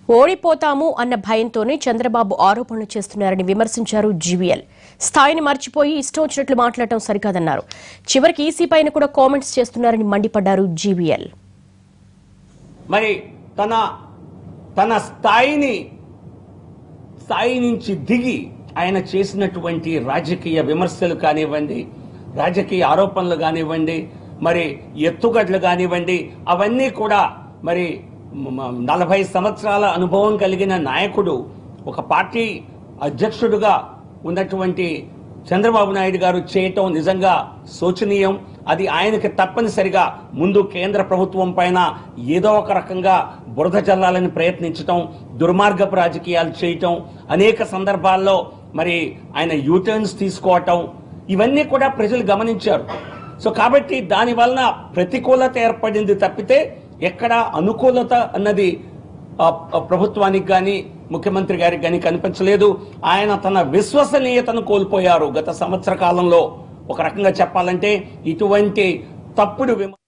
ఓడిపోతాము అన్న భయంతోనే చంద్రబాబు ఆరోపణలు చేస్తున్నారని విమర్శించారు జీవీఎల్ స్థాయిని మర్చిపోయి ఇష్టం వచ్చినట్లు మాట్లాడటం సరికాదన్నారు చివరికి ఈసీ పైన కూడా కామెంట్స్ చేస్తున్నారని మండిపడ్డారు జీవీఎల్ మరి తన తన స్థాయిని స్థాయి నుంచి దిగి ఆయన చేసినటువంటి రాజకీయ విమర్శలు కానివ్వండి రాజకీయ ఆరోపణలు కానివ్వండి మరి ఎత్తుగడ్లు కానివ్వండి అవన్నీ కూడా మరి మ- మ- నలభై సంవత్సరాల అనుభవం కలిగిన నాయకుడు ఒక పార్టీ అధ్యక్షుడుగా ఉన్నటువంటి చంద్రబాబు నాయుడు గారు చేయటం నిజంగా శోచనీయం అది ఆయనకి తప్పనిసరిగా ముందు కేంద్ర ప్రభుత్వం పైన ఏదో ఒక రకంగా బురద చల్లాలని ప్రయత్నించటం దుర్మార్గపు రాజకీయాలు చేయటం అనేక సందర్భాల్లో మరి ఆయన యూటర్న్స్ తీసుకోవటం ఇవన్నీ కూడా ప్రజలు గమనించారు సో కాబట్టి దాని వలన ప్రతికూలత ఏర్పడింది తప్పితే ఎక్కడ అనుకూలత అన్నది ఆ, ఆ, ప్రభుత్వానికి కానీ ముఖ్యమంత్రి గారికి కానీ కనిపించలేదు ఆయన తన విశ్వసనీయతను కోల్పోయారు గత సంవత్సర కాలంలో ఒక రకంగా చెప్పాలంటే ఇటువంటి తప్పుడు విమ